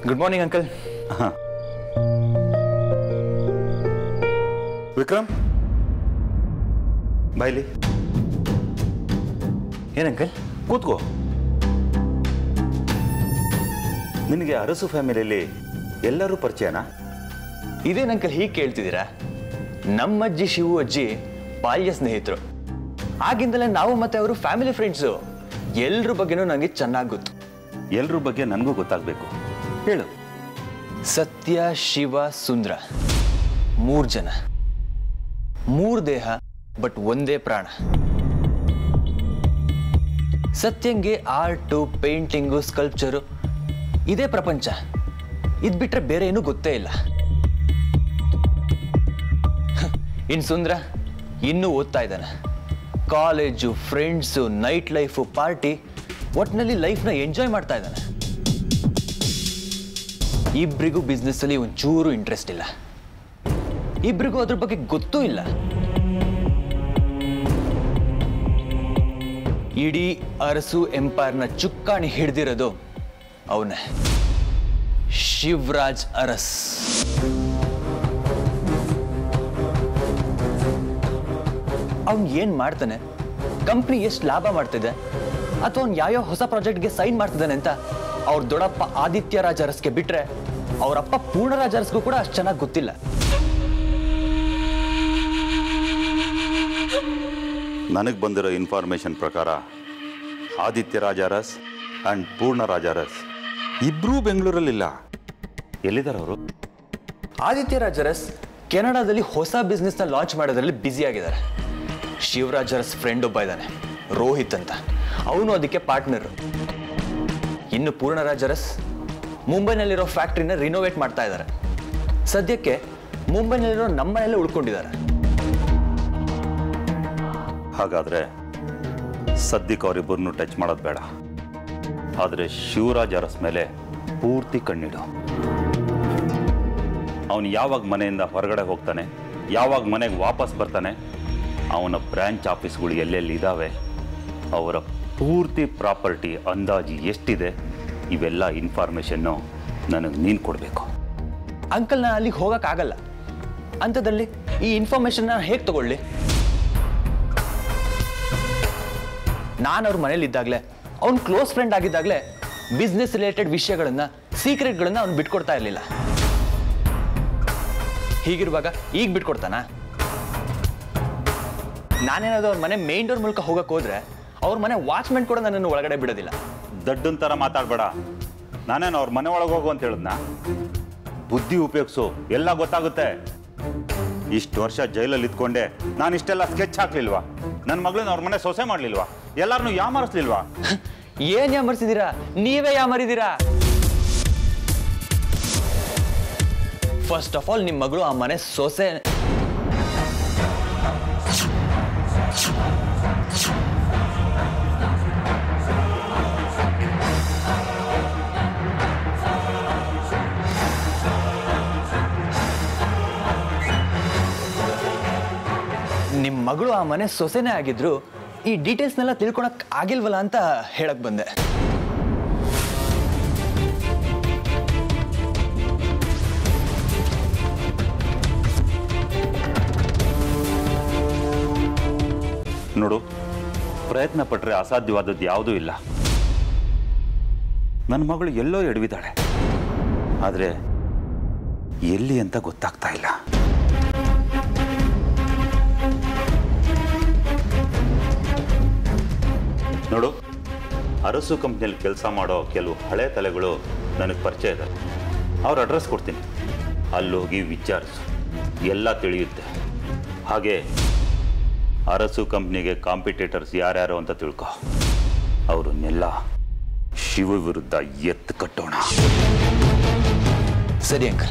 Good morning uncle Vikram ಬಾಯ್ಲಿ ಏನ್ uncle ಕೂತ್ಕೋ ನಿನಗೆ ಅರಸು ಫ್ಯಾಮಿಲಿಯಲ್ಲಿ ಎಲ್ಲರೂ ಪರಿಚಯನಾ ಇದೇನ್ ಅಂಕಲ್ ಹೀಗೆ ಕೇಳ್ತಿದ್ದೀರಾ ನಮ್ಮ ಅಜ್ಜಿ ಶಿವು ಅಜ್ಜಿ ಬಾಲ್ಯ ಸ್ನೇಹಿತರು ಆಗಿಂದಲೇ ನಾವು ಮತ್ತೆ ಅವರು ಫ್ಯಾಮಿಲಿ ಫ್ರೆಂಡ್ಸು ಎಲ್ರ ಬಗ್ಗೆನೂ ನನಗೆ ಚೆನ್ನಾಗಿ ಗೊತ್ತು ಎಲ್ರ ಬಗ್ಗೆ ನನಗೂ ಗೊತ್ತಾಗಬೇಕು ಹೇಳು ಸತ್ಯ ಶಿವ ಸುಂದ್ರ ಮೂರ್ ಜನ ಮೂರ್ ದೇಹ ಬಟ್ ಒಂದೇ ಪ್ರಾಣ ಸತ್ಯಂಗೆ ಆರ್ಟು ಪೇಂಟಿಂಗು ಸ್ಕಲ್ಪ್ಚರು ಇದೇ ಪ್ರಪಂಚ ಇದ್ ಬಿಟ್ರೆ ಬೇರೆ ಏನೂ ಗೊತ್ತೇ ಇಲ್ಲ ಇನ್ ಸುಂದ್ರ ಇನ್ನೂ ಓದ್ತಾ ಇದ್ದಾನೆ college friends night life party ಒಟ್ನಲ್ಲಿ ಲೈಫ್ನ ಎಂಜಾಯ್ ಮಾಡ್ತಾ ಇದ್ದಾನೆ ಇಬ್ರಿಗೂ ಬಿಸ್ನೆಸ್ ಅಲ್ಲಿ ಒಂಚೂರು ಇಂಟ್ರೆಸ್ಟ್ ಇಲ್ಲ ಇಬ್ರಿಗೂ ಅದ್ರ ಬಗ್ಗೆ ಗೊತ್ತೂ ಇಲ್ಲ ಇಡೀ ಅರಸು ಎಂಪೈರ್ನ ಚುಕ್ಕಾಣಿ ಹಿಡ್ದಿರೋದು ಅವನೇ ಶಿವರಾಜ್ ಅರಸ್ ಅವ್ನು ಏನ್ ಮಾಡ್ತಾನೆ ಕಂಪ್ನಿ ಎಷ್ಟು ಲಾಭ ಮಾಡ್ತಿದೆ ಅಥವಾ ಅವ್ನು ಯಾವ್ಯಾವ ಹೊಸ ಪ್ರಾಜೆಕ್ಟ್ಗೆ ಸೈನ್ ಮಾಡ್ತಿದ್ದಾನೆ ಅಂತ ಅವ್ರ ದೊಡ್ಡಪ್ಪ ಆದಿತ್ಯ ರಾಜ ಅರಸ್ಗೆ ಬಿಟ್ರೆ ಅವರಪ್ಪ ಪೂರ್ಣರಾಜ ಅರಸ್ಗೂ ಕೂಡ ಅಷ್ಟು ಚೆನ್ನಾಗಿ ಗೊತ್ತಿಲ್ಲ ನನಗೆ ಬಂದಿರೋ ಇನ್ಫಾರ್ಮೇಷನ್ ಪ್ರಕಾರ ಆದಿತ್ಯ ರಾಜಾರಸ್ ಆ್ಯಂಡ್ ಪೂರ್ಣ ರಾಜಾರಸ್ ಇಬ್ಬರೂ ಬೆಂಗಳೂರಲ್ಲಿಲ್ಲ ಎಲ್ಲಿದ್ದಾರೆ ಅವರು ಆದಿತ್ಯ ರಾಜ್ ಅರಸ್ ಕೆನಡಾದಲ್ಲಿ ಹೊಸ ಬಿಸ್ನೆಸ್ನ ಲಾಂಚ್ ಮಾಡೋದ್ರಲ್ಲಿ ಬ್ಯುಸಿ ಆಗಿದ್ದಾರೆ ಶಿವರಾಜ್ ಅರಸ್ ಫ್ರೆಂಡ್ ಒಬ್ಬ ಇದ್ದಾನೆ ರೋಹಿತ್ ಅಂತ ಅವನು ಅದಕ್ಕೆ ಪಾರ್ಟ್ನರ್ ಇನ್ನು ಪೂರ್ಣರಾಜ್ ಅರಸ್ ಮುಂಬೈನಲ್ಲಿರೋ ಫ್ಯಾಕ್ಟ್ರಿನ ರಿನೋವೇಟ್ ಮಾಡ್ತಾ ಇದ್ದಾರೆ ಸದ್ಯಕ್ಕೆ ಮುಂಬೈನಲ್ಲಿರೋ ನಮ್ಮನೆಲ್ಲೇ ಉಳ್ಕೊಂಡಿದ್ದಾರೆ ಹಾಗಾದರೆ ಸದ್ಯಕ್ಕೆ ಅವರಿಬ್ಬರನ್ನು ಟಚ್ ಮಾಡೋದು ಬೇಡ ಆದರೆ ಶಿವರಾಜ್ ಅರಸ್ ಮೇಲೆ ಪೂರ್ತಿ ಕಣ್ಣಿಡು ಅವನು ಯಾವಾಗ ಮನೆಯಿಂದ ಹೊರಗಡೆ ಹೋಗ್ತಾನೆ ಯಾವಾಗ ಮನೆಗೆ ವಾಪಸ್ ಬರ್ತಾನೆ ಅವನ ಬ್ರ್ಯಾಂಚ್ ಆಫೀಸ್ಗಳು ಎಲ್ಲೆಲ್ಲಿ ಇದ್ದಾವೆ ಅವರ ಪೂರ್ತಿ ಪ್ರಾಪರ್ಟಿ ಅಂದಾಜು ಎಷ್ಟಿದೆ ಇವೆಲ್ಲ ಇನ್ಫಾರ್ಮೇಷನ್ನು ನನಗೆ ನೀನು ಕೊಡಬೇಕು ಅಂಕಲ್ ನಾನು ಅಲ್ಲಿಗೆ ಹೋಗೋಕ್ಕಾಗಲ್ಲ ಅಂಥದ್ರಲ್ಲಿ ಈ ಇನ್ಫಾರ್ಮೇಶನ್ನ ಹೇಗೆ ತಗೊಳ್ಳಿ ನಾನು ಅವ್ರ ಮನೇಲಿ ಇದ್ದಾಗಲೇ ಅವ್ನ ಕ್ಲೋಸ್ ಫ್ರೆಂಡ್ ಆಗಿದ್ದಾಗಲೇ ಬಿಸ್ನೆಸ್ ರಿಲೇಟೆಡ್ ವಿಷಯಗಳನ್ನ ಸೀಕ್ರೆಟ್ಗಳನ್ನ ಅವ್ನು ಬಿಟ್ಕೊಡ್ತಾ ಇರಲಿಲ್ಲ ಹೀಗಿರುವಾಗ ಈಗ ಬಿಟ್ಕೊಡ್ತಾನಾ ನಾನೇನಾದ್ರು ಅವ್ರ ಮನೆ ಮೇನ್ ಡೋರ್ ಮೂಲಕ ಹೋಗಕ್ಕೆ ಹೋದ್ರೆ ಅವ್ರ ಮನೆ ವಾಚ್ಮೆನ್ ಕೂಡ ನನ್ನನ್ನು ಒಳಗಡೆ ಬಿಡೋದಿಲ್ಲ ದಡ್ಡನ್ ಥರ ಮಾತಾಡಬೇಡ ನಾನೇನು ಅವ್ರ ಮನೆ ಒಳಗೆ ಹೋಗು ಅಂತ ಹೇಳಿದ್ನ ಬುದ್ಧಿ ಉಪಯೋಗಿಸು ಎಲ್ಲ ಗೊತ್ತಾಗುತ್ತೆ ಇಷ್ಟು ವರ್ಷ ಜೈಲಲ್ಲಿ ಇದ್ಕೊಂಡೆ ನಾನು ಇಷ್ಟೆಲ್ಲ ಸ್ಕೆಚ್ ಹಾಕ್ಲಿಲ್ವಾ ನನ್ನ ಮಗಳನ್ನ ಅವ್ರ ಮನೆ ಸೊಸೆ ಮಾಡ್ಲಿಲ್ವಾ ಎಲ್ಲಾರನ್ನೂ ಯಾಮಾರಿಸ್ಲಿಲ್ವಾ ಏನ್ ಯಾಮರ್ಸಿದ್ದೀರಾ ನೀವೇ ಯಾಮರಿದ್ದೀರಾ ಫಸ್ಟ್ ಆಫ್ ಆಲ್ ನಿಮ್ಮ ಮಗಳು ಆ ಮನೆ ಸೊಸೆ ನಿಮ್ಮ ಮಗಳು ಆ ಮನೆ ಸೊಸೆನೇ ಆಗಿದ್ರು ಈ ಡೀಟೇಲ್ಸ್ನೆಲ್ಲ ತಿಳ್ಕೊಳಕ್ ಆಗಿಲ್ವಲ್ಲ ಅಂತ ಹೇಳಕ್ ಬಂದೆ ನೋಡು ಪ್ರಯತ್ನ ಪಟ್ಟರೆ ಅಸಾಧ್ಯವಾದದ್ದು ಯಾವುದೂ ಇಲ್ಲ ನನ್ನ ಮಗಳು ಎಲ್ಲೋ ಎಡವಿದ್ದಾಳೆ ಆದರೆ ಎಲ್ಲಿ ಅಂತ ಗೊತ್ತಾಗ್ತಾ ಇಲ್ಲ ನೋಡು ಅರಸು ಕಂಪ್ನಿಯಲ್ಲಿ ಕೆಲಸ ಮಾಡೋ ಕೆಲವು ಹಳೆ ತಲೆಗಳು ನನಗೆ ಪರಿಚಯ ಇದೆ ಅವ್ರ ಅಡ್ರೆಸ್ ಕೊಡ್ತೀನಿ ಅಲ್ಲಿ ಹೋಗಿ ವಿಚಾರಿಸು ಎಲ್ಲ ತಿಳಿಯುತ್ತೆ ಹಾಗೆ ಅರಸು ಕಂಪ್ನಿಗೆ ಕಾಂಪಿಟೇಟರ್ಸ್ ಯಾರ್ಯಾರು ಅಂತ ತಿಳ್ಕೊ ಅವರನ್ನೆಲ್ಲ ಶಿವ ವಿರುದ್ಧ ಎತ್ತು ಕಟ್ಟೋಣ ಸರಿ ಅಂಕಲ್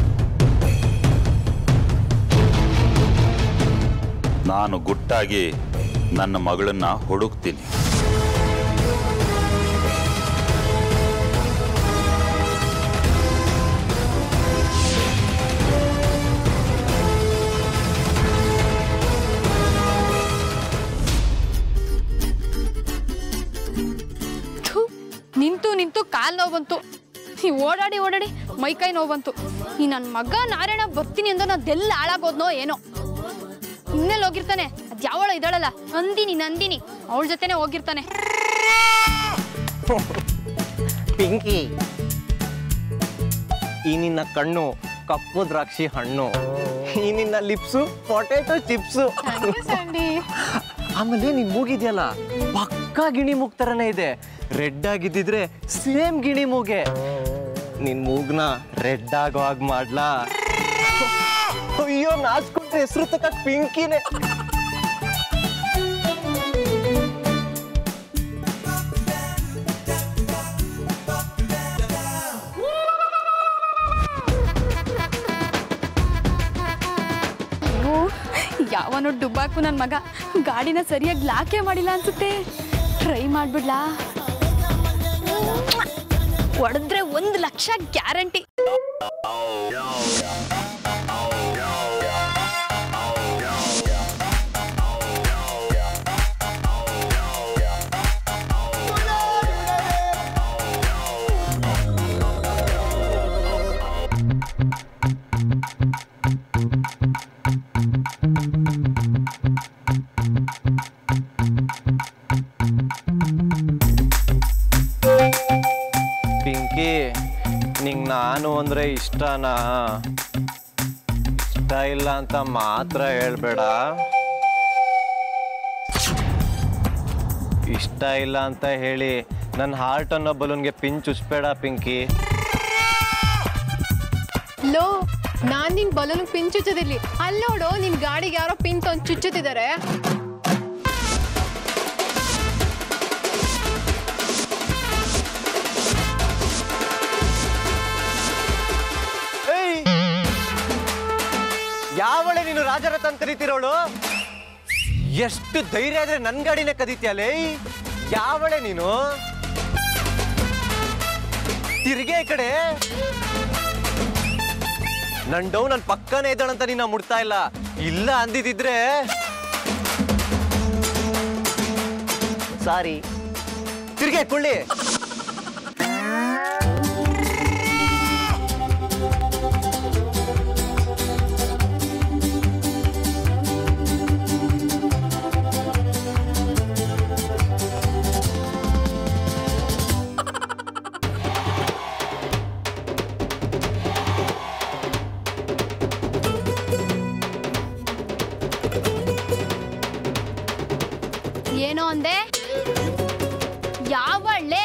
ನಾನು ಗುಟ್ಟಾಗಿ ನನ್ನ ಮಗಳನ್ನ ಹುಡುಕ್ತೀನಿ ಥು, ನಿಂತು ನಿಂತು ಕಾಲ್ ನೋವು ಬಂತು ಈ ಓಡಾಡಿ ಓಡಾಡಿ ಮೈಕೈ ನೋವು ಬಂತು ಈ ನನ್ನ ಮಗ ನಾರಾಯಣ ಬರ್ತೀನಿ ಅಂದ್ರೆ ಅದೆಲ್ಲ ಹಾಳಾಗೋದ್ನೋ ಏನೋ ಇನ್ನೆಲ್ಲಿ ಹೋಗಿರ್ತಾನೆ ಅದ್ ಯಾವಳ ಇದ್ದಾಳಲ್ಲ ನಂದಿನಿ ನಂದಿನಿ ಅವಳ ಜೊತೆನೆ ಹೋಗಿರ್ತಾನೆ ಪಿಂಕಿ ಈ ನಿನ್ನ ಕಣ್ಣು ಕಪ್ಪು ದ್ರಾಕ್ಷಿ ಹಣ್ಣು ಈ ನಿನ್ನ ಲಿಪ್ಸು ಪೊಟೆಟೊ ಚಿಪ್ಸು ಆಮೇಲೆ ನಿನ್ ಮೂಗಿದ್ಯಲ್ಲ ಪಕ್ಕಾ ಗಿಣಿ ಮೂಗ್ ತರನೇ ಇದೆ ರೆಡ್ ಆಗಿದ್ದಿದ್ರೆ ಸೇಮ್ ಗಿಣಿ ಮೂಗೆ ನಿನ್ ಮೂಗ್ನ ರೆಡ್ ಆಗೋ ಹಾಗೆ ಮಾಡ್ಲಾ ಅಯ್ಯೋ ನಾಚ್ಕೊಂಡ್ರೆ ಹೆಸರು ತಕ್ಕ ಪಿಂಕಿನೇ ಅಯ್ಯೋ ಯಾವನೋ ಡುಬ್ಬಾಕು ನನ್ನ ಮಗ ಗಾಡಿನ ಸರಿಯಾಗಿ ಲಾಕೆ ಮಾಡಿಲ್ಲ ಅನ್ಸುತ್ತೆ ಟ್ರೈ ಮಾಡ್ಬಿಡ್ಲಾ ಹೊಡೆದ್ರೆ ಒಂದು ಲಕ್ಷ ಗ್ಯಾರಂಟಿ ಪಿಂಕಿ ನಿಂಗ್ ನಾನು ಅಂದ್ರೆ ಇಷ್ಟನಾ ಇಷ್ಟ ಇಲ್ಲ ಅಂತ ಮಾತ್ರ ಹೇಳ್ಬೇಡ ಇಷ್ಟ ಇಲ್ಲ ಅಂತ ಹೇಳಿ ನನ್ನ ಹಾರ್ಟ್ ಅನ್ನೋ ಬಲೂನ್ಗೆ ಪಿನ್ ಚುಚ್ಬೇಡ ಪಿಂಕಿ ಲೋ ನಾನ್ ನಿನ್ ಬಲೂನ್ ಪಿನ್ ಚುಚ್ಚೋದಿರ್ಲಿ ಅಲ್ಲಿ ನೋಡು ನಿನ್ ಗಾಡಿಗೆ ಯಾರೋ ಪಿನ್ ತಂದು ಚುಚ್ಚುತ್ತಿದ್ದಾರೆ ಏಯ್! ಯಾವಳೆ ನೀನು ರಾಜರಥ ಅಂತ ಕರಿತಿರೋಳು ಎಷ್ಟು ಧೈರ್ಯ ಆದ್ರೆ ನನ್ ಗಾಡಿನೇ ಕದೀತಿಯಲೇ ಯಾವಳೆ ನೀನು ತಿರ್ಗೆ ಈ ಕಡೆ ನನ್ ಡೌ ನನ್ ಪಕ್ಕನೇ ಇದ್ದಾಳಂತ ನಿನ್ನ ಮುಡ್ತಾ ಇಲ್ಲ ಇಲ್ಲ ಅಂದಿದ್ರೆ ಸಾರಿ ತಿರ್ಗೆ ಕೊಳ್ಳಿ ಏನೋ ಅಂದೆ ಯಾವಳ್ಳೆ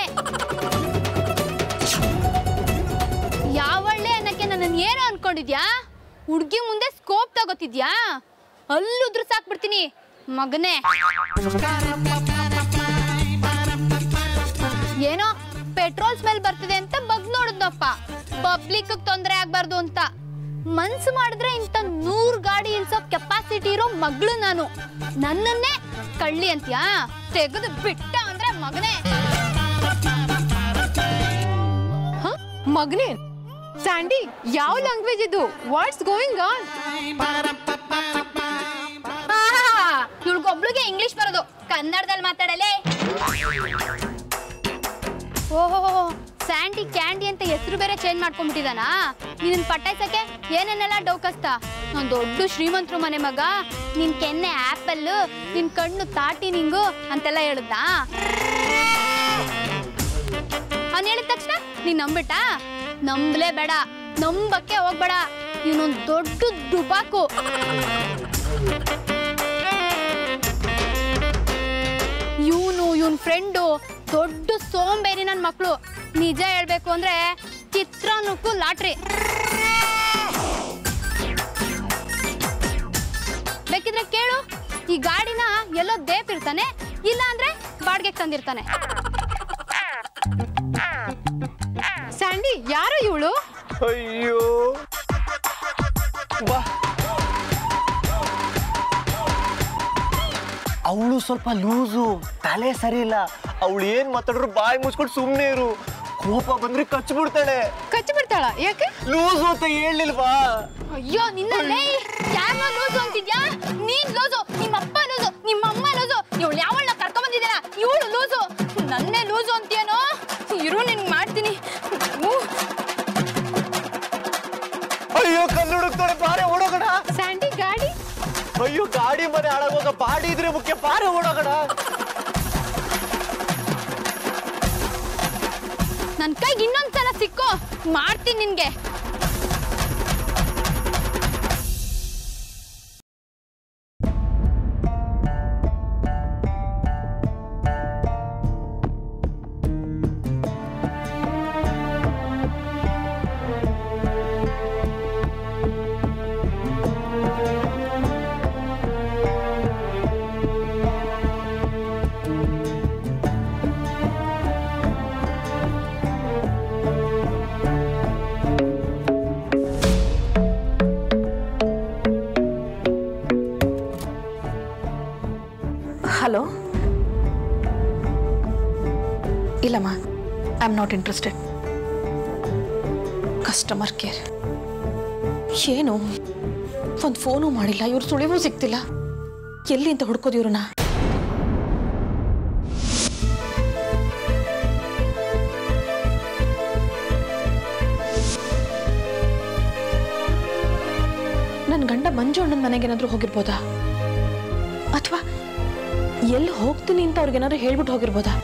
ಯಾವಳ್ಳೆ ಅನ್ನಕ್ಕೆ ನನ್ನನ್ನು ಏನೋ ಅನ್ಕೊಂಡಿದ್ಯಾ ಹುಡ್ಗಿ ಮುಂದೆ ಸ್ಕೋಪ್ ತಗೋತಿದ್ಯಾ ಅಲ್ಲುದ್ರು ಸಾಕ್ಬಿಡ್ತೀನಿ ಮಗನೇ ಏನೋ ಪೆಟ್ರೋಲ್ ಸ್ಮೆಲ್ ಬರ್ತಿದೆ ಅಂತ ಬಗ್ ನೋಡಿದ್ನಪ್ಪ ಪಬ್ಲಿಕ್ ತೊಂದರೆ ಆಗ್ಬಾರ್ದು ಅಂತ ಮನ್ಸು ಮಾಡಿದ್ರೆ ಇಂಥ ನೂರ್ ಗಾಡಿ ಇಳ್ಸೋ ಕೆಪಾಸಿಟಿ ಇರೋ ಮಗಳು ನಾನು ನನ್ನನ್ನೇ ಕಳ್ಳಿ ಅಂತ್ಯಾ ತೆಗೆದು ಬಿಟ್ಟ ಅಂದ್ರೆ ಮಗನೇ ಹ? ಮಗ್ನೆ ಸ್ಯಾಂಡಿ ಯಾವ ಲ್ಯಾಂಗ್ವೇಜ್ ಇದು ವಾಟ್ಸ್ ಗೋಯಿಂಗ್ ಆನ್ ಇವಳಿಗೊಬ್ಳಿಗೆ ಇಂಗ್ಲಿಷ್ ಬರೋದು ಕನ್ನಡದಲ್ಲಿ ಮಾತಾಡಲೇ ಓಹೋ ಸ್ಯಾಂಡಿ ಕ್ಯಾಂಡಿ ಅಂತ ಹೆಸರು ಬೇರೆ ಚೇಂಜ್ ಮಾಡ್ಕೊಂಡ್ಬಿಟ್ಟಿದಾನಾ ನಿನ್ನ ಪಟಾಯ್ಸಕ್ಕೆ ಏನೇನೆಲ್ಲ ಡೌಕಸ್ತ ನಾನು ದೊಡ್ಡ ಶ್ರೀಮಂತರು ಮನೆ ಮಗ ನಿನ್ ಕೆನ್ನೆ ಆಪಲ್ ನಿನ್ ಕಣ್ಣು ತಾಟಿ ನಿಂಗು ಅಂತೆಲ್ಲ ಹೇಳುದಾ ಅವ್ನು ಹೇಳಿದ ತಕ್ಷಣ ನೀನ್ ನಂಬಿಟ್ಟ ನಂಬಲೇ ಬೇಡ ನಂಬಕ್ಕೆ ಹೋಗ್ಬೇಡ ಇವನೊಂದು ದೊಡ್ಡ ದುಬಾಕು ಇವನು ಇವನ್ ಫ್ರೆಂಡು ದೊಡ್ಡ ಸೋಂಬೇರಿ ನನ್ನ ಮಕ್ಕಳು ನಿಜ ಹೇಳ್ಬೇಕು ಅಂದ್ರೆ ಚಿತ್ರಾನ್ನಕ್ಕೂ ಲಾಟ್ರಿ ಬೇಕಿದ್ರೆ ಕೇಳು ಈ ಗಾಡಿನ ಎಲ್ಲೋ ದೇಪ್ ಇರ್ತಾನೆ ಇಲ್ಲ ಅಂದ್ರೆ ಬಾಡಿಗೆ ತಂದಿರ್ತಾನೆ ಸ್ಯಾಂಡಿ ಯಾರು ಇವಳು ಅಯ್ಯೋ ಬಾ ಅವಳು ಸ್ವಲ್ಪ ಲೂಸು ತಲೆ ಸರಿ ಇಲ್ಲ ಅವಳು ಏನ್ ಮಾತಾಡ್ರು ಬಾಯಿ ಮುಚ್ಕೊಂಡು ಸುಮ್ಮನೆ ಇರು ಕೋಪ ಬಂದ್ರೆ ಕಚ್ಬಿಡ್ತಾಳೆ ಕಚ್ಚಿ ಬಿಡ್ತಾಳ ಯಾಕೆ ಲೂಸು ಅಂತ ಹೇಳಿಲ್ವಾ ಅಯ್ಯೋ ನಿನ್ನಲ್ಲೇ ಯಾರ ಲೂಸು ಅಂತಿದ್ಯಾ ನೀನ್ ಲೂಸು ನಿಮ್ಮ ಅಪ್ಪ ಲೂಸು ನಿಮ್ಮ ಅಮ್ಮ ಲೂಸು ಇವಳು ಯಾವಳನ್ನ ಕರ್ಕೊಂಡ್ ಬಂದಿದ್ದೀರಾ ಇವಳು ಲೂಸು ನನ್ನೇ ಲೂಸು ಅಂತೀಯನೋ ಇರು ನಿನ್ ಮಾಡ್ತೀನಿ ಹ್ಞೂ. ಕಲ್ಲು ಹುಡುಕ್ತಾಳೆ ಬಾರೆ ಓಡೋಗಣ ಸ್ಯಾಂಡಿ ಗಾಡಿ ಅಯ್ಯೋ ಗಾಡಿ ಮನೆ ಹಾಳಾಗೋಗ ಬಾಡಿ ಇದ್ರೆ ಮುಖ್ಯ ಬಾರೆ ಓಡೋಗಣ ನನ್ ಕೈಗೆ ಇನ್ನೊಂದ್ಸಲ ಸಿಕ್ಕೋ ಮಾಡ್ತೀನಿ ನಿನ್ಗೆ ಹಲೋ ಇಲ್ಲಮ್ಮ I am not interested customer care ಏನು ಒಂದು ಫೋನು ಮಾಡಿಲ್ಲ ಇವ್ರು ಸುಳಿವೂ ಸಿಗ್ತಿಲ್ಲ ಎಲ್ಲಿ ಅಂತ ಹುಡ್ಕೋದು ಇವ್ರನ್ನ ನನ್ನ ಗಂಡ ಮಂಜು ಅಣ್ಣನ ಮನೆಗೇನಾದ್ರೂ ಹೋಗಿರ್ಬೋದಾ ಅಥವಾ ಎಲ್ಲಿ ಹೋಗ್ತೀನಿ ಅಂತ ಅವ್ರಿಗೇನಾದ್ರು ಹೇಳ್ಬಿಟ್ಟು ಹೋಗಿರ್ಬೋದಾ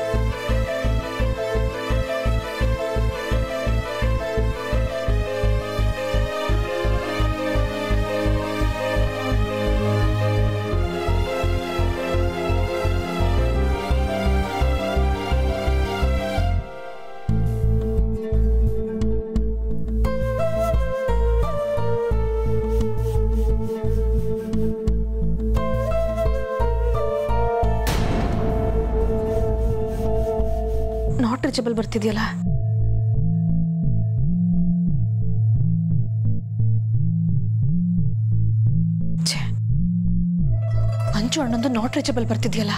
ನಾಟ್ ರೀಚಬಲ್ ಬರ್ತಿದ್ಯಲ್ಲ ಛೆ. ಮಂಜು ಅಣ್ಣಂದು ನಾಟ್ ರೀಚಬಲ್ ಬರ್ತಿದ್ಯಲ್ಲ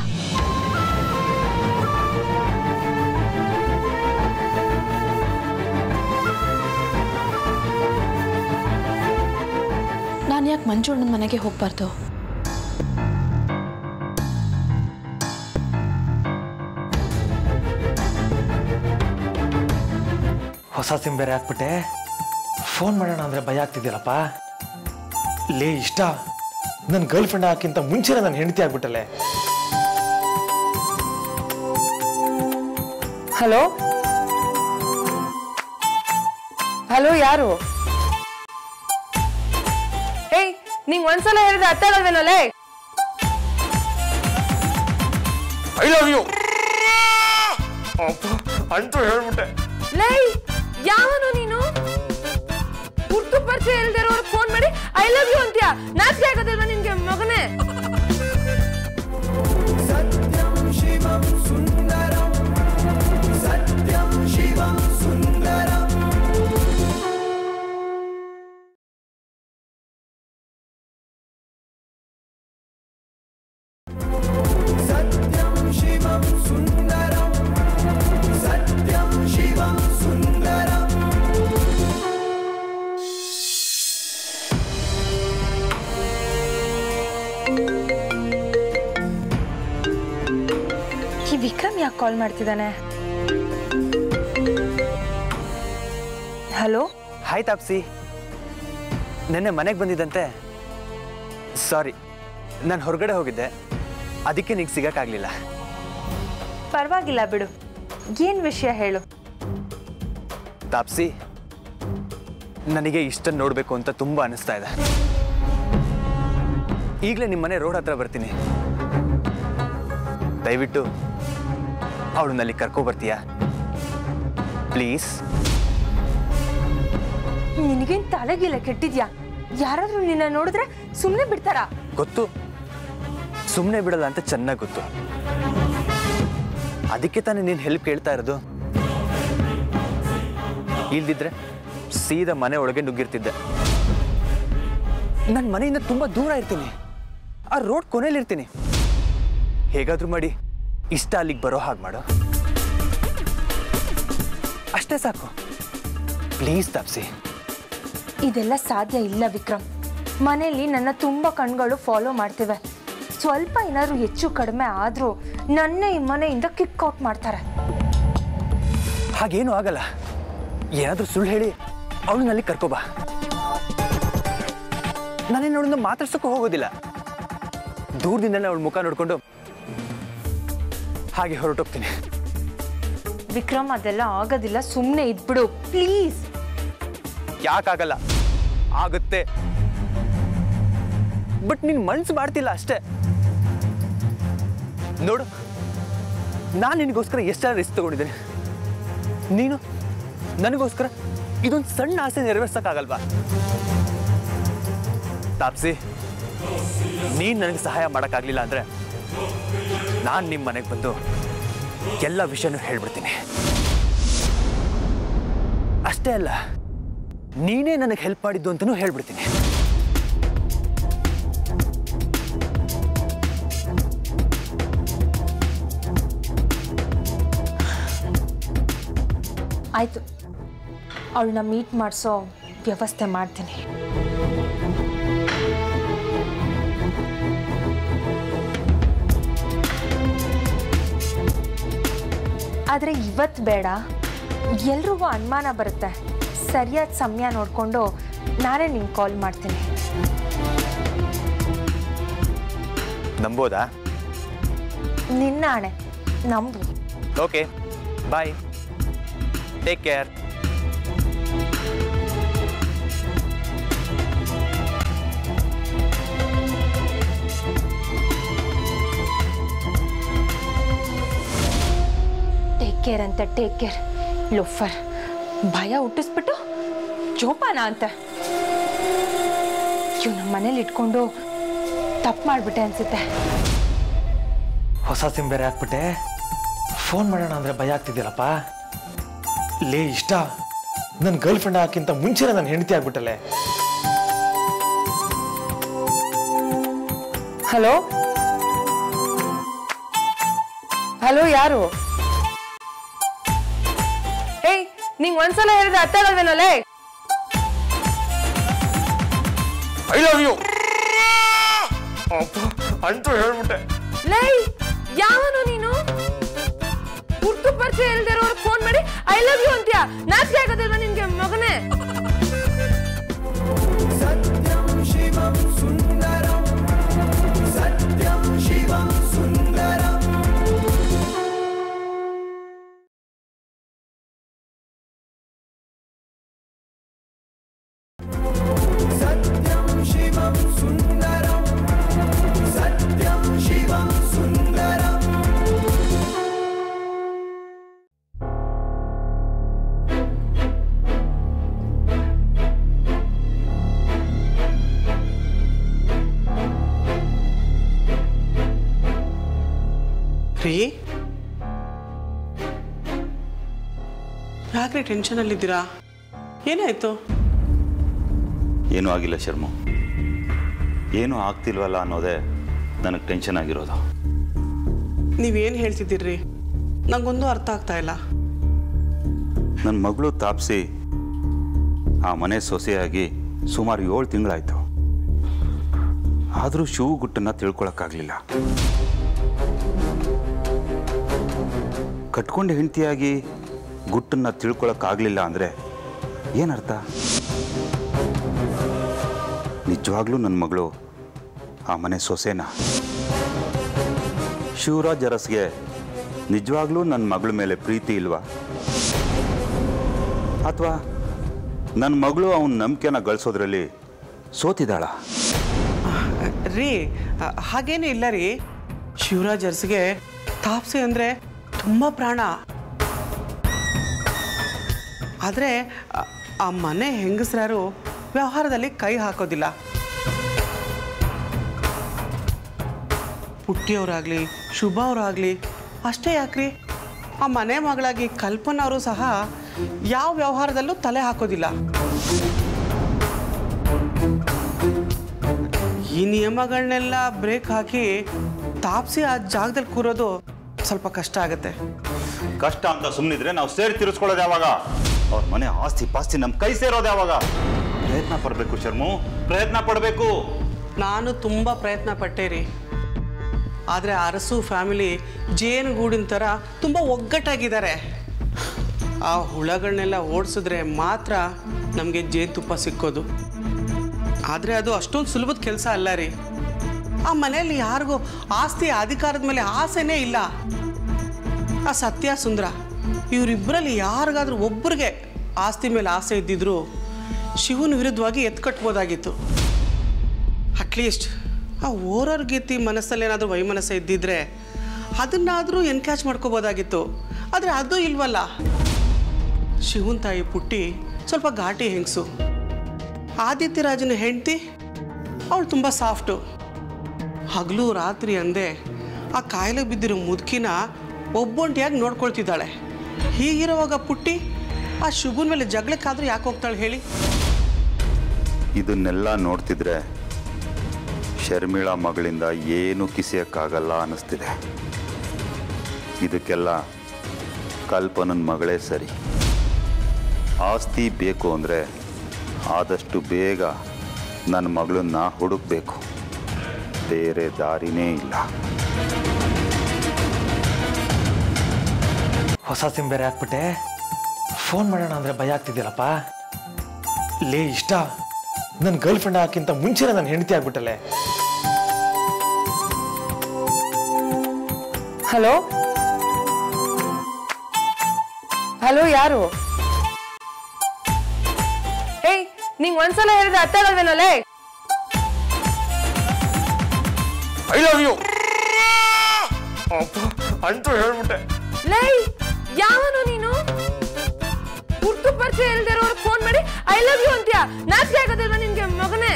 ನಾನು ಯಾಕೆ ಮಂಜು ಅಣ್ಣನ ಮನೆಗೆ ಹೋಗ್ಬಾರ್ದು ಹೊಸ ಸಿಮ್ ಬೇರೆ ಹಾಕ್ಬಿಟ್ಟೆ ಫೋನ್ ಮಾಡೋಣ ಅಂದ್ರೆ ಭಯ ಆಗ್ತಿದ್ಯಲ್ಲಪ್ಪ ಲೇ ಇಷ್ಟ ನನ್ನ ಗರ್ಲ್ ಫ್ರೆಂಡ್ ಹಾಕಿಂತ ಮುಂಚೆನೆ ನನ್ನ ಹೆಂಡತಿ ಆಗ್ಬಿಟ್ಟಲೆ ಹಲೋ ಹಲೋ ಯಾರು ಏಯ್ ನಿಂಗ್ ಒಂದ್ಸಲ ಹೇಳಿದ್ರೆ ಅರ್ಥ ಆಗಲ್ವೇನಲ್ಲೇ ಐ ಲವ್ ಯು ಅಂತೂ ಹೇಳ್ಬಿಟ್ಟೆ ಲೇ ಯಾವನು ನೀನು ಹುಟ್ಟು ಪರಿಚಯ ಇಲ್ದೇ ಇರೋರ್ಗೆ ಫೋನ್ ಮಾಡಿ ಐ ಲವ್ ಯು ಅಂತ್ಯಾ ನಾಚಿಕೆ ಆಗೋದಿಲ್ವಾ ನಿನ್ಗೆ ಮಗನೇ ಈ ವಿಕ್ರಮ್ ಯಾಕೆ ಕಾಲ್ ಮಾಡ್ತಿದ್ದಾನೆ ಹಲೋ ಹಾಯ್ ತಾಪ್ಸಿ ನೆನ್ನೆ ಮನೆಗೆ ಬಂದಿದ್ದಂತೆ ಸಾರಿ ನಾನು ಹೊರಗಡೆ ಹೋಗಿದ್ದೆ ಅದಕ್ಕೆ ನಿಂಗೆ ಸಿಗಕ್ಕಾಗ್ಲಿಲ್ಲ ಪರವಾಗಿಲ್ಲ ಬಿಡು ಏನ್ ವಿಷಯ ಹೇಳು ತಾಪ್ಸಿ ನನಗೆ ಇಷ್ಟ ನೋಡಬೇಕು ಅಂತ ತುಂಬ ಅನಿಸ್ತಾ ಇದೆ ಈಗಲೇ ನಿಮ್ಮ ಮನೆ ರೋಡ್ ಹತ್ರ ಬರ್ತೀನಿ ದಯವಿಟ್ಟು ಅವಳನ್ನಲ್ಲಿ ಕರ್ಕೊ ಬರ್ತೀಯಾ ಪ್ಲೀಸ್ ನಿನಗೇನ್ ತಲೆಗಿಲ್ಲ ಕೆಟ್ಟಿದ್ಯಾ ಯಾರಾದ್ರೂ ನಿನ್ನ ನೋಡಿದ್ರೆ ಸುಮ್ಮನೆ ಬಿಡ್ತಾರಾ ಗೊತ್ತು ಸುಮ್ಮನೆ ಬಿಡಲ್ಲ ಅಂತ ಚೆನ್ನಾಗಿ ಗೊತ್ತು ಅದಕ್ಕೆ ತಾನೇ ನೀನು ಹೆಲ್ಪ್ ಕೇಳ್ತಾ ಇರೋದು ಇಲ್ದಿದ್ರೆ ಸೀದಾ ಮನೆ ಒಳಗೆ ನುಗ್ಗಿರ್ತಿದ್ದೆ ನನ್ನ ಮನೆಯಿಂದ ತುಂಬ ದೂರ ಇರ್ತೀನಿ ಆ ರೋಡ್ ಕೊನೆಯಲ್ಲಿರ್ತೀನಿ ಹೇಗಾದ್ರೂ ಮಾಡಿ ಇಷ್ಟ ಅಲ್ಲಿಗೆ ಬರೋ ಹಾಗೆ ಮಾಡು ಅಷ್ಟೇ ಸಾಕು ಪ್ಲೀಸ್ ತಾಪ್ಸಿ ಇದೆಲ್ಲ ಸಾಧ್ಯ ಇಲ್ಲ ವಿಕ್ರಮ್ ಮನೆಯಲ್ಲಿ ನನ್ನ ತುಂಬ ಕಣ್ಗಳು ಫಾಲೋ ಮಾಡ್ತಿವೆ ಸ್ವಲ್ಪ ಏನಾದ್ರು ಹೆಚ್ಚು ಕಡಿಮೆ ಆದ್ರೂ ನನ್ನ ಈ ಮನೆಯಿಂದ ಕಿಕ್ ಔಟ್ ಮಾಡ್ತಾರೆ ಹಾಗೇನು ಆಗಲ್ಲ ಏನಾದರೂ ಸುಳ್ಳು ಹೇಳಿ ಅವಳನ್ನಲ್ಲಿ ಕರ್ಕೋಬಾ ನಾನೇನು ಅವಳನ್ನ ಮಾತಾಡ್ಸೋಕ್ಕೂ ಹೋಗೋದಿಲ್ಲ ದೂರದಿಂದಲೇ ಅವಳ ಮುಖ ನೋಡ್ಕೊಂಡು ಹಾಗೆ ಹೊರಟೋಗ್ತೀನಿ ವಿಕ್ರಮ್ ಅದೆಲ್ಲ ಆಗೋದಿಲ್ಲ ಸುಮ್ಮನೆ ಇದ್ಬಿಡು ಪ್ಲೀಸ್ ಯಾಕಾಗಲ್ಲ ಆಗುತ್ತೆ ಬಟ್ ನೀನ್ ಮನ್ಸು ಮಾಡ್ತಿಲ್ಲ ಅಷ್ಟೇ ನೋಡು ನಾನು ನಿನಗೋಸ್ಕರ ಎಷ್ಟೆಲ್ಲ ರಿಸ್ಕ್ ತಗೊಂಡಿದ್ದೇನೆ ನೀನು ನನಗೋಸ್ಕರ ಇದೊಂದು ಸಣ್ಣ ಆಸೆ ನೆರವೇರ್ಸಕ್ಕಾಗಲ್ವಾ ತಾಪ್ಸಿ ನೀನ್ ನನಗೆ ಸಹಾಯ ಮಾಡೋಕ್ಕಾಗಲಿಲ್ಲ ಅಂದ್ರೆ ನಾನು ನಿಮ್ಮ ಮನೆಗೆ ಬಂದು ಎಲ್ಲ ವಿಷಯನೂ ಹೇಳ್ಬಿಡ್ತೀನಿ ಅಷ್ಟೇ ಅಲ್ಲ ನೀನೇ ನನಗೆ ಹೆಲ್ಪ್ ಮಾಡಿದ್ದು ಅಂತಲೂ ಹೇಳ್ಬಿಡ್ತೀನಿ ಆಯಿತು ಅವಳನ್ನ ಮೀಟ್ ಮಾಡಿಸೋ ವ್ಯವಸ್ಥೆ ಮಾಡ್ತೀನಿ ಆದರೆ ಇವತ್ತು ಬೇಡ ಎಲ್ರಿಗೂ ಅನುಮಾನ ಬರುತ್ತೆ ಸರಿಯಾದ ಸಮಯ ನೋಡಿಕೊಂಡು ನಾನೇ ನಿಂಗೆ ಕಾಲ್ ಮಾಡ್ತೀನಿ ನಂಬೋದಾ ನಿನ್ನ ಆಣೆ ನಂಬು okay bye take care take care ಅಂತ ಟೇಕ್ ಕೇರ್ ಲುಫರ್ ಭಯ ಹುಟ್ಟಿಸ್ಬಿಟ್ಟು ಜೋಪಾನ ಅಂತ ಇವ್ ನಮ್ಮ ಮನೇಲಿ ಇಟ್ಕೊಂಡು ತಪ್ಪು ಮಾಡಿಬಿಟ್ಟೆ ಅನ್ಸುತ್ತೆ ಹೊಸ ಸಿಮ್ ಬೇರೆ ಹಾಕ್ಬಿಟ್ಟೆ ಫೋನ್ ಮಾಡೋಣ ಅಂದ್ರೆ ಭಯ ಆಗ್ತಿದ್ಯಲ್ಲಪ್ಪ ಲೇ ಇಷ್ಟ ನನ್ನ ಗರ್ಲ್ ಫ್ರೆಂಡ್ ಹಾಕಿಂತ ಮುಂಚೆನೆ ನನ್ನ ಹೆಂಡತಿ ಆಗ್ಬಿಟ್ಟಲೆ ಹಲೋ ಹಲೋ ಯಾರು ಏಯ್ ನಿಂಗ್ ಒಂದ್ಸಲ ಹೇಳಿದ್ರೆ ಅರ್ಥ ಆಗಲ್ವೇನಲ್ಲೇ ಐ ಲವ್ ಯು ಅಂತೂ ಹೇಳ್ಬಿಟ್ಟೆ ಲೈ ಯಾವನು ನೀನು ಹುಟ್ಟು ಪರಿಚಯ ಇಲ್ದಿರೋರು ಫೋನ್ ಮಾಡಿ ಐ ಲವ್ ಯು ಅಂತ್ಯ ನಾಚಿಕೆ ಆಗೋದಿಲ್ವಾ ನಿನ್ಗೆ ಮಗನೇ ರೀ ಯಾಕ್ರಿ ಟೆನ್ಷನಲ್ಲಿದ್ದೀರಾ ಏನಾಯ್ತು ಏನೂ ಆಗಿಲ್ಲ ಶರ್ಮು ಏನೂ ಆಗ್ತಿಲ್ವಲ್ಲ ಅನ್ನೋದೇ ನನಗೆ ಟೆನ್ಷನ್ ಆಗಿರೋದು ನೀವೇನು ಹೇಳ್ತಿದ್ದೀರಿ ನಂಗೊಂದು ಅರ್ಥ ಆಗ್ತಾ ಇಲ್ಲ ನನ್ನ ಮಗಳು ತಾಪ್ಸಿ ಆ ಮನೆ ಸೊಸೆಯಾಗಿ ಸುಮಾರು ಏಳು ತಿಂಗಳಾಯ್ತು ಆದರೂ ಶಿವು ಗುಟ್ಟನ್ನ ತಿಳ್ಕೊಳಕ್ಕಾಗಲಿಲ್ಲ ಕಟ್ಕೊಂಡು ಹೆಂಡತಿಯಾಗಿ ಗುಟ್ಟನ್ನ ತಿಳ್ಕೊಳಕ್ಕಾಗಲಿಲ್ಲ ಅಂದರೆ ಏನರ್ಥ ನಿಜವಾಗ್ಲೂ ನನ್ನ ಮಗಳು ಆ ಮನೆ ಸೊಸೆನಾ ಶಿವರಾಜ್ ಅರಸ್ಗೆ ನಿಜವಾಗ್ಲೂ ನನ್ನ ಮಗಳ ಮೇಲೆ ಪ್ರೀತಿ ಇಲ್ವಾ ಅಥವಾ ನನ್ನ ಮಗಳು ಅವನ ನಂಬಿಕೆನ ಗಳಿಸೋದ್ರಲ್ಲಿ ಸೋತಿದ್ದಾಳ ರೀ ಆ, ಹಾಗೇನೇ ಇಲ್ಲ ರೀ ಶಿವರಾಜ್ ಅರಸಿಗೆ ತಾಪ್ಸಿ ಅಂದರೆ ತುಂಬ ಪ್ರಾಣ ಆದರೆ ಆ- ಆ ಮನೆ ಹೆಂಗಸರಾರು ವ್ಯವಹಾರದಲ್ಲಿ ಕೈ ಹಾಕೋದಿಲ್ಲ ಪುಟ್ಟಿಯವರಾಗಲಿ ಶುಭ ಅವರಾಗಲಿ ಅಷ್ಟೇ ಯಾಕ್ರಿ ಆ ಮನೆ ಮಗಳಾಗಿ ಕಲ್ಪನಾ ಅವರು ಸಹ ಯಾವ ವ್ಯವಹಾರದಲ್ಲೂ ತಲೆ ಹಾಕೋದಿಲ್ಲ ಈ ನಿಯಮಗಳನ್ನೆಲ್ಲ ಬ್ರೇಕ್ ಹಾಕಿ ತಾಪ್ಸಿ ಆ ಜಾಗದಲ್ಲಿ ಕೂರೋದು ಸ್ವಲ್ಪ ಕಷ್ಟ ಆಗುತ್ತೆ ಕಷ್ಟ ಅಂತ ಸುಮ್ಮನಿದ್ರೆ ನಾವು ಸೇರಿ ತೀರಿಸ್ಕೊಳ್ಳೋದು ಯಾವಾಗ ಅವ್ರ ಮನೆ ಆಸ್ತಿ ಪಾಸ್ತಿ ನಮ್ಮ ಕೈ ಸೇರೋದು ಯಾವಾಗ ಪ್ರಯತ್ನ ಪಡಬೇಕು ಶರ್ಮು ಪ್ರಯತ್ನ ಪಡಬೇಕು ನಾನು ತುಂಬ ಪ್ರಯತ್ನ ಪಟ್ಟೆ ರೀ ಆದರೆ ಅರಸು ಫ್ಯಾಮಿಲಿ ಜೇನುಗೂಡಿನ ಥರ ತುಂಬ ಒಗ್ಗಟ್ಟಾಗಿದ್ದಾರೆ ಆ ಹುಳಗಳನ್ನೆಲ್ಲ ಓಡಿಸಿದ್ರೆ ಮಾತ್ರ ನಮಗೆ ಜೇನುತುಪ್ಪ ಸಿಕ್ಕೋದು ಆದರೆ ಅದು ಅಷ್ಟೊಂದು ಸುಲಭದ ಕೆಲಸ ಅಲ್ಲ ರೀ ಆ ಮನೆಯಲ್ಲಿ ಯಾರಿಗೂ ಆಸ್ತಿ ಅಧಿಕಾರದ ಮೇಲೆ ಆಸೆನೇ ಇಲ್ಲ ಆ ಸತ್ಯ ಸುಂದರ ಇವರಿಬ್ಬರಲ್ಲಿ ಯಾರಿಗಾದ್ರೂ ಒಬ್ಬರಿಗೆ ಆಸ್ತಿ ಮೇಲೆ ಆಸೆ ಇದ್ದಿದ್ರು ಶಿವನ ವಿರುದ್ಧವಾಗಿ ಎತ್ಕಟ್ಬೋದಾಗಿತ್ತು ಅಟ್ಲೀಸ್ಟ್ ಆ ಓರರ್ ಗೀತಿ ಮನಸ್ಸಲ್ಲಿ ಏನಾದರೂ ವೈಮನಸ್ಸ ಇದ್ದಿದ್ರೆ ಅದನ್ನಾದರೂ ಎನ್ಕ್ಯಾಚ್ ಮಾಡ್ಕೋಬೋದಾಗಿತ್ತು ಆದರೆ ಅದು ಇಲ್ವಲ್ಲ ಶಿವನ್ ತಾಯಿ ಪುಟ್ಟಿ ಸ್ವಲ್ಪ ಘಾಟಿ ಹೆಂಗಸು ಆದಿತ್ಯ ರಾಜನ ಹೆಂಡತಿ ಅವಳು ತುಂಬ ಸಾಫ್ಟು ಹಗಲು ರಾತ್ರಿ ಅಂದೆ ಆ ಕಾಯಿಲೆ ಬಿದ್ದಿರೋ ಮುದುಕಿನ ಒಬ್ಬೊಂಟಿಯಾಗಿ ನೋಡ್ಕೊಳ್ತಿದ್ದಾಳೆ ಹೀಗಿರುವಾಗ ಪುಟ್ಟಿ ಆ ಶುಭನ ಮೇಲೆ ಜಗಳಕ್ಕಾದ್ರೂ ಯಾಕೆ ಹೋಗ್ತಾಳೆ ಹೇಳಿ ಇದನ್ನೆಲ್ಲ ನೋಡ್ತಿದ್ರೆ ಶರ್ಮಿಳಾ ಮಗಳಿಂದ ಏನೂ ಕಿಸಿಯಕ್ಕಾಗಲ್ಲ ಅನ್ನಿಸ್ತಿದೆ ಇದಕ್ಕೆಲ್ಲ ಕಲ್ಪನನ ಮಗಳೇ ಸರಿ ಆಸ್ತಿ ಬೇಕು ಅಂದರೆ ಆದಷ್ಟು ಬೇಗ ನನ್ನ ಮಗಳನ್ನ ಹುಡುಕ್ಬೇಕು ಬೇರೆ ದಾರಿನೇ ಇಲ್ಲ ಹೊಸ ಸಿಮ್ ಬೇರೆ ಹಾಕ್ಬಿಟ್ಟೆ ಫೋನ್ ಮಾಡೋಣ ಅಂದ್ರೆ ಭಯ ಆಗ್ತಿದ್ಯಲ್ಲಪ್ಪ ಲೇ ಇಷ್ಟ ನನ್ನ ಗರ್ಲ್ ಫ್ರೆಂಡ್ ಹಾಕಿಂತ ಮುಂಚೆನೆ ನನ್ನ ಹೆಂಡತಿ ಆಗ್ಬಿಟ್ಟಲೆ ಹಲೋ ಹಲೋ ಯಾರು ಏಯ್ ನಿಂಗ್ ಒಂದ್ಸಲ ಹೇಳಿದ್ರೆ ಅರ್ಥ ಆಗಲ್ವೇನಲ್ಲೇ ಐ ಲವ್ ಯು ಅಂತೂ ಹೇಳ್ಬಿಟ್ಟೆ ಲೈ ಯಾವನು ನೀನು ಹುಟ್ಟು ಪರಿಚಯ ಇಲ್ದಿರೋರು ಫೋನ್ ಮಾಡಿ ಐ ಲವ್ ಯು ಅಂತ್ಯ ನಾಚಿಕೆ ಆಗೋದಿಲ್ವಾ ನಿನ್ಗೆ ಮಗನೇ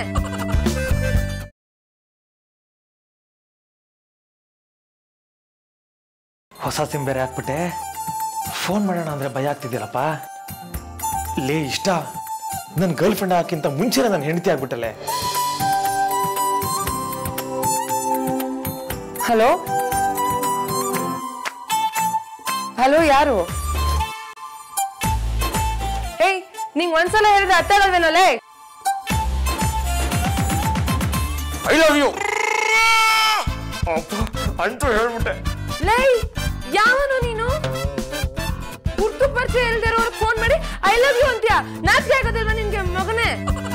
ಹೊಸ ಸಿಮ್ ಬೇರೆ ಹಾಕ್ಬಿಟ್ಟೆ ಫೋನ್ ಮಾಡೋಣ ಅಂದ್ರೆ ಭಯ ಆಗ್ತಿದ್ಯಲ್ಲಪ್ಪ ಲೇ ಇಷ್ಟ ನನ್ನ ಗರ್ಲ್ ಫ್ರೆಂಡ್ ಹಾಕಿಂತ ಮುಂಚೆನೆ ನನ್ನ ಹೆಂಡತಿ ಆಗ್ಬಿಟ್ಟಲೆ ಹಲೋ ಹಲೋ ಯಾರು ಏಯ್ ನಿಂಗ್ ಒಂದ್ಸಲ ಹೇಳಿದ್ರೆ ಅರ್ಥ ಆಗಲ್ವೇನಲ್ಲೇ ಐ ಲವ್ ಯು ಅಂತೂ ಹೇಳ್ಬಿಟ್ಟೆ ಲೈ ಯಾವನು ನೀನು ಹುಟ್ಟು ಪರಿಚಯ ಇಲ್ದಿರೋರು ಫೋನ್ ಮಾಡಿ ಐ ಲವ್ ಯು ಅಂತ್ಯ ನಾಚಿಕೆ ಆಗೋದಿಲ್ವಾ ನಿನ್ಗೆ ಮಗನೇ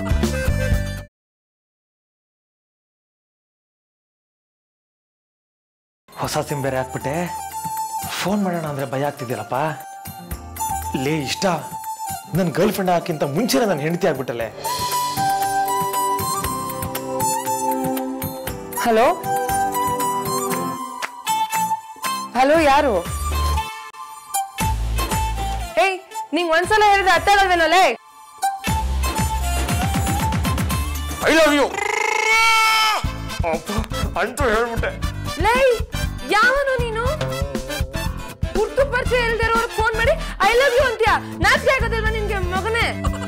ಹೊಸ ಸಿಮ್ ಬೇರೆ ಹಾಕ್ಬಿಟ್ಟೆ ಫೋನ್ ಮಾಡೋಣ ಅಂದ್ರೆ ಭಯ ಆಗ್ತಿದ್ಯಲ್ಲಪ್ಪ ಲೇ ಇಷ್ಟ ನನ್ನ ಗರ್ಲ್ ಫ್ರೆಂಡ್ ಹಾಕಿಂತ ಮುಂಚೆನೆ ನನ್ನ ಹೆಂಡತಿ ಆಗ್ಬಿಟ್ಟಲೆ ಹಲೋ ಹಲೋ ಯಾರು ಏಯ್ ನಿಂಗ್ ಒಂದ್ಸಲ ಹೇಳಿದ್ರೆ ಅರ್ಥ ಆಗಲ್ವೇನಲ್ಲೇ ಐ ಲವ್ ಯು ಅಂತೂ ಹೇಳ್ಬಿಟ್ಟೆ ಲೈ ಯಾವನು ನೀನು ಹುಟ್ಟು ಪರಿಚಯ ಇಲ್ದಿರೋರು ಫೋನ್ ಮಾಡಿ ಐ ಲವ್ ಯು ಅಂತ್ಯ ನಾಚಿಕೆ ಆಗೋದಿಲ್ವಾ ನಿನ್ಗೆ ಮಗನೇ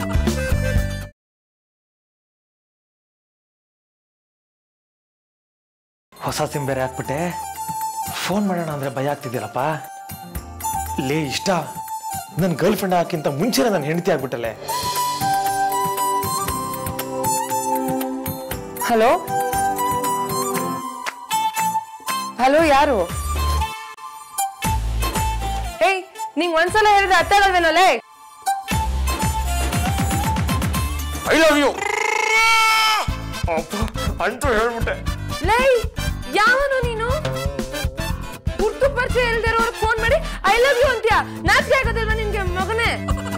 ಹೊಸ ಸಿಮ್ ಬೇರೆ ಹಾಕ್ಬಿಟ್ಟೆ ಫೋನ್ ಮಾಡೋಣ ಅಂದ್ರೆ ಭಯ ಆಗ್ತಿದ್ಯಲ್ಲಪ್ಪ ಲೇ ಇಷ್ಟ ನನ್ನ ಗರ್ಲ್ ಫ್ರೆಂಡ್ ಹಾಕಿಂತ ಮುಂಚೆನೆ ನನ್ನ ಹೆಂಡತಿ ಆಗ್ಬಿಟ್ಟಲೆ ಹಲೋ ಹಲೋ ಯಾರು ಏಯ್ ನಿಂಗ್ ಒಂದ್ಸಲ ಹೇಳಿದ್ರೆ ಅರ್ಥ ಆಗಲ್ವೇನಲ್ಲೇ ಐ ಲವ್ ಯು ಅಂತೂ ಹೇಳ್ಬಿಟ್ಟೆ ಲೈ ಯಾವನು ನೀನು ಹುಟ್ಟು ಪರಿಚಯ ಇಲ್ದಿರೋರು ಫೋನ್ ಮಾಡಿ ಐ ಲವ್ ಯು ಅಂತ್ಯ ನಾಚಿಕೆ ಆಗೋದಿಲ್ವಾ ನಿನ್ಗೆ ಮಗನೇ